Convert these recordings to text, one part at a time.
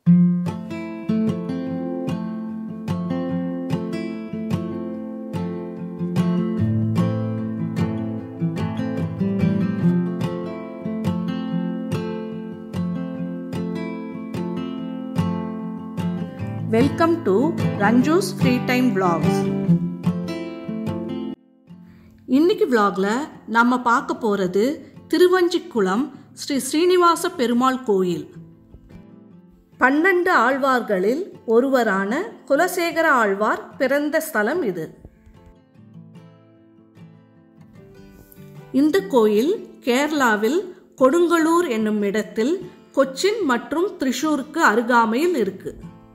welcome to Ranju's free time vlogs இன்னைக்கு vlogல நம்ம பார்க்க போகிறது திருவஞ்சிக்குளம் ஸ்ரீ ஸ்ரீனிவாச பெருமாள் கோயில் பன்னெண்டு ஆழ்வார்களில் ஒருவரான குலசேகர ஆழ்வார் பிறந்த ஸ்தலம் இது இந்த கோயில் கேரளாவில் கொடுங்கலூர் என்னும் இடத்தில் கொச்சின் மற்றும் திரிஷூருக்கு அருகாமையில் இருக்கு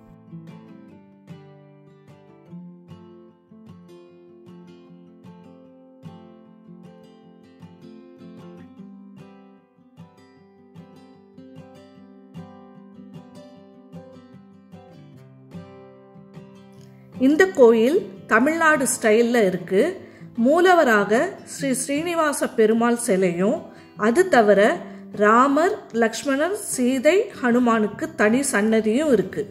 இந்த கோயில் தமிழ்நாடு ஸ்டைலில் இருக்கு மூலவராக ஸ்ரீ ஸ்ரீனிவாச பெருமாள் சிலையும் அது தவிர ராமர் லக்ஷ்மணர் சீதை ஹனுமானுக்கு தனி சன்னதியும் இருக்கு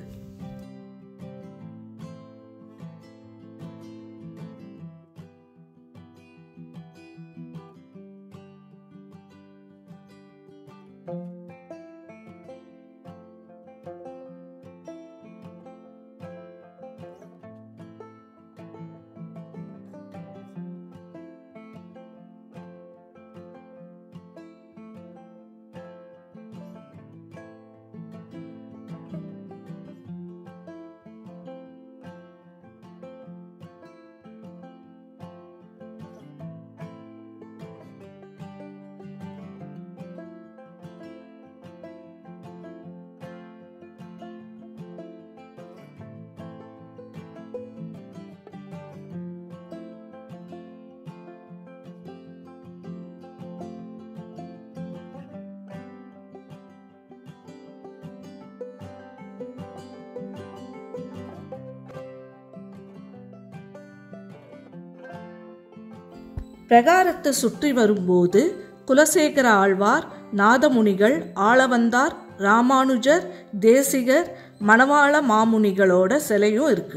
பிரகாரத்தை சுற்றி வரும்போது குலசேகர ஆழ்வார் நாதமுனிகள் ஆளவந்தார் ராமானுஜர் தேசிகர் மணவாள மாமுனிகளோட சிலையும் இருக்கு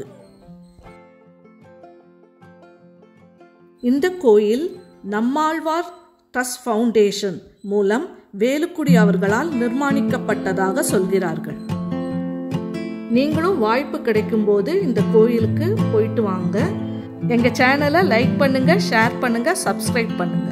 இந்த கோயில் நம்மாழ்வார் ட்ரஸ்ட் ஃபவுண்டேஷன் மூலம் வேலுக்குடி அவர்களால் நிர்மாணிக்கப்பட்டதாக சொல்கிறார்கள் நீங்களும் வாய்ப்பு கிடைக்கும்போது இந்த கோயிலுக்கு போயிட்டு வாங்க எங்கள் சேனலை லைக் பண்ணுங்கள் ஷேர் பண்ணுங்கள் சப்ஸ்கிரைப் பண்ணுங்கள்